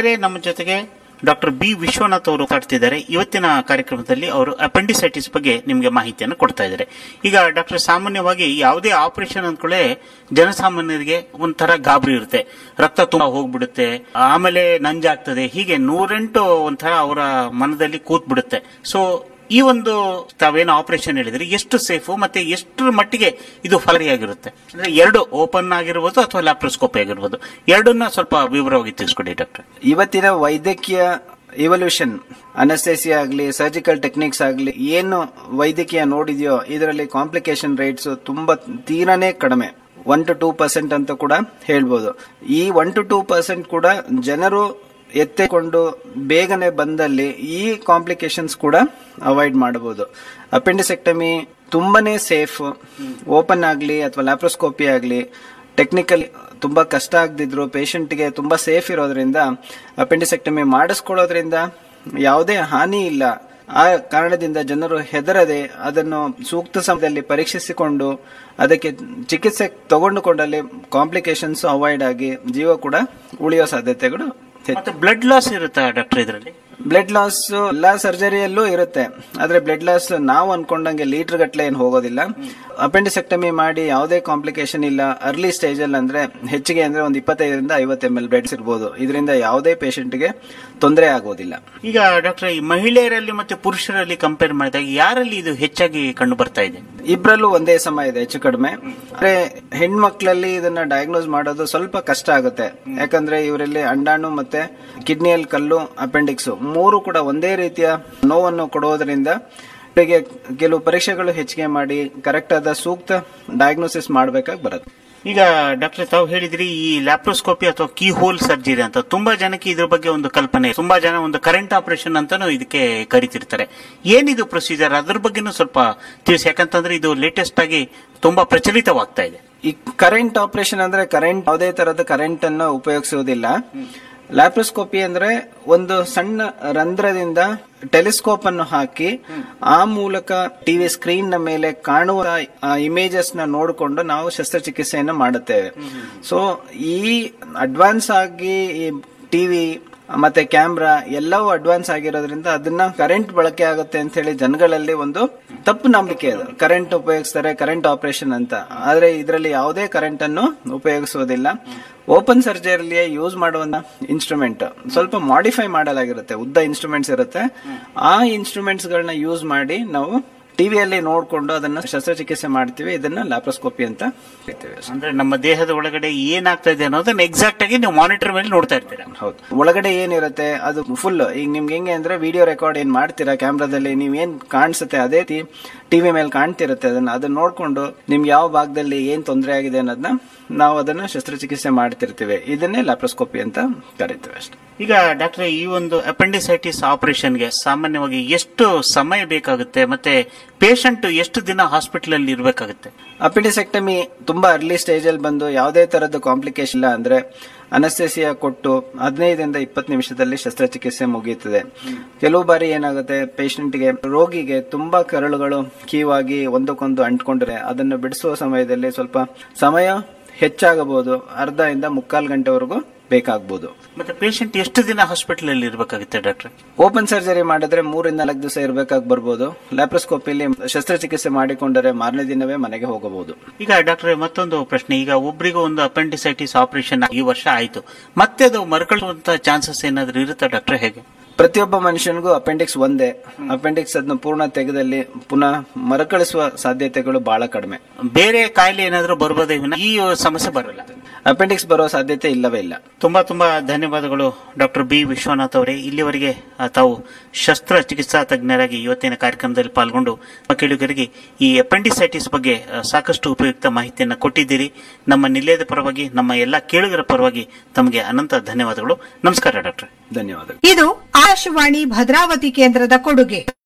ಮಹಿಳೆಯರೇ ನಮ್ಮ ಜೊತೆಗೆ ಡಾಕ್ಟರ್ ಬಿ ವಿಶ್ವನಾಥ್ ಅವರು ಮಾತಾಡ್ತಿದ್ದಾರೆ ಇವತ್ತಿನ ಕಾರ್ಯಕ್ರಮದಲ್ಲಿ ಅವರು ಅಪೆಂಡಿಸೈಟಿಸ್ ಬಗ್ಗೆ ನಿಮಗೆ ಮಾಹಿತಿಯನ್ನು ಕೊಡ್ತಾ ಇದ್ದಾರೆ ಈಗ ಡಾಕ್ಟರ್ ಸಾಮಾನ್ಯವಾಗಿ ಯಾವುದೇ ಆಪರೇಷನ್ ಅಂದ್ಕೊಳ್ಳೆ ಜನಸಾಮಾನ್ಯರಿಗೆ ಒಂಥರ ಗಾಬರಿ ಇರುತ್ತೆ ರಕ್ತ ತುಂಬಾ ಹೋಗ್ಬಿಡುತ್ತೆ ಆಮೇಲೆ ನಂಜಾಗ್ತದೆ ಹೀಗೆ ನೂರೆಂಟು ಒಂಥರ ಅವರ ಮನದಲ್ಲಿ ಕೂತ್ ಬಿಡುತ್ತೆ ಸೊ ಈ ಒಂದು ತಾವೇನು ಆಪರೇಷನ್ ಹೇಳಿದ್ರೆ ಎಷ್ಟು ಸೇಫು ಮತ್ತೆ ಎಷ್ಟರ ಮಟ್ಟಿಗೆ ಇದು ಫಲರಿಯಾಗಿರುತ್ತೆ ಅಂದ್ರೆ ಎರಡು ಓಪನ್ ಆಗಿರ್ಬೋದು ಅಥವಾ ಲ್ಯಾಪ್ರೋಸ್ಕೋಪಿ ಆಗಿರ್ಬೋದು ಎರಡನ್ನ ಸ್ವಲ್ಪ ವಿವರವಾಗಿ ತಿಳಿಸ್ಕೊಡಿ ಡಾಕ್ಟರ್ ಇವತ್ತಿನ ವೈದ್ಯಕೀಯ ಇವಲ್ಯೂಷನ್ ಅನಸ್ತೇಸಿಯಾ ಆಗಲಿ ಸರ್ಜಿಕಲ್ ಟೆಕ್ನಿಕ್ಸ್ ಆಗಲಿ ಏನು ವೈದ್ಯಕೀಯ ನೋಡಿದೆಯೋ ಇದರಲ್ಲಿ ಕಾಂಪ್ಲಿಕೇಶನ್ ರೇಟ್ಸ್ ತುಂಬಾ ತೀರಾನೇ ಕಡಿಮೆ ಒನ್ ಟು ಟೂ ಪರ್ಸೆಂಟ್ ಅಂತ ಕೂಡ ಹೇಳ್ಬೋದು ಈ ಒನ್ ಟು ಟೂ ಪರ್ಸೆಂಟ್ ಕೂಡ ಜನರು ಎತ್ತಿಕೊಂಡು ಬೇಗನೆ ಬಂದಲ್ಲಿ ಈ ಕಾಂಪ್ಲಿಕೇಶನ್ಸ್ ಕೂಡ ಅವಾಯ್ಡ್ ಮಾಡಬಹುದು ಅಪೆಂಡಿಸೆಕ್ಟಮಿ ತುಂಬಾನೇ ಸೇಫ್ ಓಪನ್ ಆಗಲಿ ಅಥವಾ ಲ್ಯಾಪ್ರೋಸ್ಕೋಪಿ ಆಗಲಿ ಟೆಕ್ನಿಕಲಿ ತುಂಬಾ ಕಷ್ಟ ಆಗದಿದ್ರು ಪೇಷಂಟ್ಗೆ ತುಂಬಾ ಸೇಫ್ ಇರೋದ್ರಿಂದ ಅಪೆಂಡಿಸೆಕ್ಟಮಿ ಮಾಡಿಸ್ಕೊಳ್ಳೋದ್ರಿಂದ ಯಾವುದೇ ಹಾನಿ ಇಲ್ಲ ಆ ಕಾರಣದಿಂದ ಜನರು ಹೆದರದೆ ಅದನ್ನು ಸೂಕ್ತ ಸಮಯದಲ್ಲಿ ಪರೀಕ್ಷಿಸಿಕೊಂಡು ಅದಕ್ಕೆ ಚಿಕಿತ್ಸೆ ತಗೊಂಡುಕೊಂಡಲ್ಲಿ ಕಾಂಪ್ಲಿಕೇಶನ್ಸ್ ಅವಾಯ್ಡ್ ಆಗಿ ಜೀವ ಕೂಡ ಉಳಿಯೋ ಸಾಧ್ಯತೆಗಳು ಹೆಚ್ಚು. ಮತ್ತೆ ಬ್ಲಡ್ ಲಾಸ್ ಇರುತ್ತಾ ಡಾಕ್ಟರ್ ಇದರಲ್ಲಿ ಬ್ಲಡ್ ಲಾಸ್ ಎಲ್ಲಾ ಸರ್ಜರಿಯಲ್ಲೂ ಇರುತ್ತೆ ಆದ್ರೆ ಬ್ಲಡ್ ಲಾಸ್ ನಾವು ಅನ್ಕೊಂಡಂಗೆ ಲೀಟರ್ ಗಟ್ಲೆ ಏನು ಹೋಗೋದಿಲ್ಲ ಅಪೆಂಡಿಸೆಕ್ಟಮಿ ಮಾಡಿ ಯಾವುದೇ ಕಾಂಪ್ಲಿಕೇಶನ್ ಇಲ್ಲ ಅರ್ಲಿ ಸ್ಟೇಜ್ ಅಲ್ಲಿ ಅಂದ್ರೆ ಹೆಚ್ಚಿಗೆ ಅಂದ್ರೆ ಒಂದು ಇಪ್ಪತ್ತೈದರಿಂದ ಐವತ್ತು ಎಂ ಎಲ್ ಬ್ಲಡ್ಸ್ ಇರ್ಬೋದು ಇದರಿಂದ ಯಾವುದೇ ಪೇಷಂಟ್ಗೆ ತೊಂದರೆ ಆಗೋದಿಲ್ಲ ಈಗ ಡಾಕ್ಟರ್ ಈ ಮಹಿಳೆಯರಲ್ಲಿ ಮತ್ತೆ ಪುರುಷರಲ್ಲಿ ಕಂಪೇರ್ ಮಾಡಿದಾಗ ಯಾರಲ್ಲಿ ಇದು ಹೆಚ್ಚಾಗಿ ಕಂಡು ಬರ್ತಾ ಇದೆ ಇಬ್ರಲ್ಲೂ ಒಂದೇ ಸಮ ಇದೆ ಹೆಚ್ಚು ಕಡಿಮೆ ಅಂದ್ರೆ ಹೆಣ್ಮಕ್ಳಲ್ಲಿ ಇದನ್ನ ಡಯಾಗ್ನೋಸ್ ಮಾಡೋದು ಸ್ವಲ್ಪ ಕಷ್ಟ ಆಗುತ್ತೆ ಯಾಕಂದ್ರೆ ಇವರಲ್ಲಿ ಅಂಡಾಣು ಮತ್ತೆ ಕಿಡ್ನಿಯಲ್ಲಿ ಕಲ್ಲು ಅಪೆಂಡಿಕ್ಸ್ ಮೂರು ಕೂಡ ಒಂದೇ ರೀತಿಯ ನೋವನ್ನು ಕೊಡೋದ್ರಿಂದ ಇವರಿಗೆ ಕೆಲವು ಪರೀಕ್ಷೆಗಳು ಹೆಚ್ಚಿಗೆ ಮಾಡಿ ಕರೆಕ್ಟ್ ಆದ ಸೂಕ್ತ ಡಯಾಗ್ನೋಸಿಸ್ ಮಾಡಬೇಕಾಗಿ ಬರುತ್ತೆ ಈಗ ಡಾಕ್ಟರ್ ತಾವು ಹೇಳಿದ್ರಿ ಈ ಲ್ಯಾಪ್ರೋಸ್ಕೋಪಿ ಅಥವಾ ಕೀ ಹೋಲ್ ಸರ್ಜರಿ ಅಂತ ತುಂಬಾ ಜನಕ್ಕೆ ಇದ್ರ ಬಗ್ಗೆ ಒಂದು ಕಲ್ಪನೆ ಇದೆ. ತುಂಬಾ ಜನ ಒಂದು ಕರೆಂಟ್ ಆಪರೇಷನ್ ಅಂತಾನು ಇದಕ್ಕೆ ಕರಿತಿರ್ತಾರೆ ಏನಿದು ಪ್ರೊಸೀಜರ್ ಅದ್ರ ಬಗ್ಗೆನೂ ಸ್ವಲ್ಪ ತಿಳಿಸಿ ಯಾಕಂತಂದ್ರೆ ಇದು ಲೇಟೆಸ್ಟ್ ಆಗಿ ತುಂಬಾ ಪ್ರಚಲಿತವಾಗ್ತಾ ಇದೆ ಈ ಕರೆಂಟ್ ಆಪರೇಷನ್ ಅಂದ್ರೆ ಕರೆಂಟ್ ಯಾವುದೇ ತರದ ಕರೆಂಟ್ ಅನ್ನು ಉಪಯೋಗಿಸುವುದಿಲ್ಲ ಲ್ಯಾಪ್ರೋಸ್ಕೋಪಿ ಅಂದ್ರೆ ಒಂದು ಸಣ್ಣ ರಂಧ್ರದಿಂದ ಟೆಲಿಸ್ಕೋಪ್ ಅನ್ನು ಹಾಕಿ ಆ ಮೂಲಕ ಟಿವಿ ಸ್ಕ್ರೀನ್ ನ ಮೇಲೆ ಕಾಣುವ ಇಮೇಜಸ್ ನ ನೋಡಿಕೊಂಡು ನಾವು ಶಸ್ತ್ರಚಿಕಿತ್ಸೆಯನ್ನು ಮಾಡುತ್ತೇವೆ ಸೊ ಈ ಅಡ್ವಾನ್ಸ್ ಆಗಿ ಈ ಟಿವಿ ಮತ್ತೆ ಕ್ಯಾಮ್ರಾ ಎಲ್ಲವೂ ಅಡ್ವಾನ್ಸ್ ಆಗಿರೋದ್ರಿಂದ ಅದನ್ನ ಕರೆಂಟ್ ಬಳಕೆ ಆಗುತ್ತೆ ಅಂತ ಹೇಳಿ ಜನಗಳಲ್ಲಿ ಒಂದು ತಪ್ಪು ನಂಬಿಕೆ ಅದು ಕರೆಂಟ್ ಉಪಯೋಗಿಸ್ತಾರೆ ಕರೆಂಟ್ ಆಪರೇಷನ್ ಅಂತ ಆದ್ರೆ ಇದರಲ್ಲಿ ಯಾವುದೇ ಕರೆಂಟ್ ಅನ್ನು ಉಪಯೋಗಿಸುವುದಿಲ್ಲ ಓಪನ್ ಸರ್ಜರಿಯಲ್ಲಿ ಯೂಸ್ ಮಾಡುವಂತ ಇನ್ಸ್ಟ್ರೂಮೆಂಟ್ ಸ್ವಲ್ಪ ಮಾಡಿಫೈ ಮಾಡಲಾಗಿರುತ್ತೆ ಉದ್ದ ಇನ್ಸ್ಟ್ರೂಮೆಂಟ್ಸ್ ಇರುತ್ತೆ ಆ ಇನ್ಸ್ಟ್ರೂಮೆಂಟ್ಸ್ ಗಳನ್ನ ಯೂಸ್ ಮಾಡಿ ನಾವು ಟಿವಿಯಲ್ಲಿ ನೋಡ್ಕೊಂಡು ಅದನ್ನ ಶಸ್ತ್ರಚಿಕಿತ್ಸೆ ಮಾಡ್ತೀವಿ ಇದನ್ನ ಲ್ಯಾಪ್ರೋಸ್ಕೋಪಿ ಅಂತ ಹೇಳ್ತೀವಿ ಅಂದ್ರೆ ನಮ್ಮ ದೇಹದ ಒಳಗಡೆ ಏನಾಗ್ತಾ ಇದೆ ಅನ್ನೋದನ್ನ ಎಕ್ಸಾಕ್ಟ್ ಆಗಿ ನೀವು ಮಾನಿಟರ್ ಮೇಲೆ ನೋಡ್ತಾ ಇರ್ತೀರಾ ಹೌದು ಒಳಗಡೆ ಏನಿರುತ್ತೆ ಅದು ಫುಲ್ ಈಗ ನಿಮ್ಗೆ ಹೆಂಗೆ ಅಂದ್ರೆ ವಿಡಿಯೋ ರೆಕಾರ್ಡ್ ಏನ್ ಮಾಡ್ತೀರಾ ಕ್ಯಾಮ್ರಾದಲ್ಲಿ ನೀವ್ ಏನ್ ಕಾಣಿಸುತ್ತೆ ಅದೇ ಟಿವಿ ಮೇಲೆ ಕಾಣ್ತಿರುತ್ತೆ ಅದನ್ನ ಅದನ್ನ ನೋಡ್ಕೊಂಡು ನಿಮ್ಗೆ ಯಾವ ಭಾಗದಲ್ಲಿ ಏನ್ ತೊಂದರೆ ಆಗಿದೆ ಅನ್ನೋದನ್ನ ನಾವು ಅದನ್ನ ಶಸ್ತ್ರಚಿಕಿತ್ಸೆ ಮಾಡ್ತಿರ್ತೀವಿ ಇದನ್ನೇ ಲ್ಯಾಪ್ರೋಸ್ಕೋಪಿ ಅಂತ ಕರಿತೀವಿ ಅಷ್ಟೇ ಈಗ ಡಾಕ್ಟರ್ ಈ ಒಂದು ಅಪೆಂಡಿಸೈಟಿಸ್ ಆಪರೇಷನ್ಗೆ ಸಾಮಾನ್ಯವಾಗಿ ಎಷ್ಟು ಸಮಯ ಬೇಕಾಗುತ್ತೆ ಮತ್ತೆ ಪೇಷಂಟ್ ಎಷ್ಟು ದಿನ ಹಾಸ್ಪಿಟಲ್ ಅಲ್ಲಿ ಇರಬೇಕಾಗುತ್ತೆ ಅಪಿಡಿಸೆಕ್ಟಮಿ ತುಂಬಾ ಅರ್ಲಿ ಸ್ಟೇಜ್ ಅಲ್ಲಿ ಬಂದು ಯಾವುದೇ ತರದ ಕಾಂಪ್ಲಿಕೇಶನ್ ಇಲ್ಲ ಅಂದ್ರೆ ಅನಸ್ತೇಸಿಯಾ ಕೊಟ್ಟು ಹದಿನೈದರಿಂದ ಇಪ್ಪತ್ತು ನಿಮಿಷದಲ್ಲಿ ಶಸ್ತ್ರಚಿಕಿತ್ಸೆ ಮುಗಿಯುತ್ತದೆ ಕೆಲವು ಬಾರಿ ಏನಾಗುತ್ತೆ ಪೇಷಂಟ್ಗೆ ರೋಗಿಗೆ ತುಂಬಾ ಕರಳುಗಳು ಕೀವಾಗಿ ಒಂದಕ್ಕೊಂದು ಅಂಟ್ಕೊಂಡ್ರೆ ಅದನ್ನು ಬಿಡಿಸುವ ಸಮಯದಲ್ಲಿ ಸ್ವಲ್ಪ ಸಮಯ ಹೆಚ್ಚಾಗಬಹುದು ಅರ್ಧ ಇಂದ ಮುಕ್ಕಾಲು ಗಂಟೆವರೆಗೂ ಬೇಕಾಗಬಹುದು ಮತ್ತೆ ಪೇಷಂಟ್ ಎಷ್ಟು ದಿನ ಹಾಸ್ಪಿಟಲ್ ಅಲ್ಲಿ ಇರಬೇಕಾಗುತ್ತೆ ಡಾಕ್ಟರ್ ಓಪನ್ ಸರ್ಜರಿ ಮಾಡಿದ್ರೆ ಮೂರಿಂದ ನಾಲ್ಕು ದಿವಸ ಇರಬೇಕಾಗಿ ಬರ್ಬೋದು ಲ್ಯಾಪ್ರೋಸ್ಕೋಪಿಲಿ ಶಸ್ತ್ರಚಿಕಿತ್ಸೆ ಮಾಡಿಕೊಂಡರೆ ಮಾರನೇ ದಿನವೇ ಮನೆಗೆ ಹೋಗಬಹುದು ಈಗ ಡಾಕ್ಟರ್ ಮತ್ತೊಂದು ಪ್ರಶ್ನೆ ಈಗ ಒಬ್ರಿಗೂ ಒಂದು ಅಪೆಂಡಿಸೈಟಿಸ್ ಆಪರೇಷನ್ ಈ ವರ್ಷ ಆಯ್ತು ಮತ್ತೆ ಅದು ಮರುಕಳಿಸುವಂತ ಚಾನ್ಸಸ್ ಏನಾದ್ರೂ ಇರುತ್ತಾ ಡಾಕ್ಟರ್ ಹೇಗೆ ಪ್ರತಿಯೊಬ್ಬ ಮನುಷ್ಯನಿಗೂ ಅಪೆಂಡಿಕ್ಸ್ ಒಂದೇ ಅಪೆಂಡಿಕ್ಸ್ ಅದನ್ನು ಪೂರ್ಣ ತೆಗೆದಲ್ಲಿ ಪುನಃ ಮರುಕಳಿಸುವ ಸಾಧ್ಯತೆಗಳು ಬಹಳ ಕಡಿಮೆ ಬೇರೆ ಕಾಯಿಲೆ ಏನಾದ್ರೂ ಬರ್ಬೋದೇ ವಿನ ಈ ಸಮಸ್ಯೆ ಬರಲ್ಲ ಅಪೆಂಡಿಕ್ಸ್ ಬರೋ ಸಾಧ್ಯತೆ ಇಲ್ಲವೇ ಇಲ್ಲ ತುಂಬಾ ತುಂಬಾ ಧನ್ಯವಾದಗಳು ಡಾಕ್ಟರ್ ಬಿ ವಿಶ್ವನಾಥ್ ಅವರೇ ಇಲ್ಲಿವರೆಗೆ ಆ, ತಾವು ಶಸ್ತ್ರ ಚಿಕಿತ್ಸಾ ತಜ್ಞರಾಗಿ ಇವತ್ತಿನ ಕಾರ್ಯಕ್ರಮದಲ್ಲಿ ಪಾಲ್ಗೊಂಡು ನಮ್ಮ ಕೇಳುಗರಿಗೆ ಈ ಅಪೆಂಡಿಸೈಟಿಸ್ ಬಗ್ಗೆ ಆ, ಸಾಕಷ್ಟು ಉಪಯುಕ್ತ ಮಾಹಿತಿಯನ್ನು ಕೊಟ್ಟಿದ್ದೀರಿ ನಮ್ಮ ನಿಲಯದ ಪರವಾಗಿ ನಮ್ಮ ಎಲ್ಲ ಕೇಳುಗರ ಪರವಾಗಿ ತಮಗೆ ಅನಂತ ಧನ್ಯವಾದಗಳು ನಮಸ್ಕಾರ ಡಾಕ್ಟರ್ ಧನ್ಯವಾದಗಳು ಇದು ಆಕಾಶವಾಣಿ ಭದ್ರಾವತಿ ಕೇಂದ್ರದ ಕೊಡುಗೆ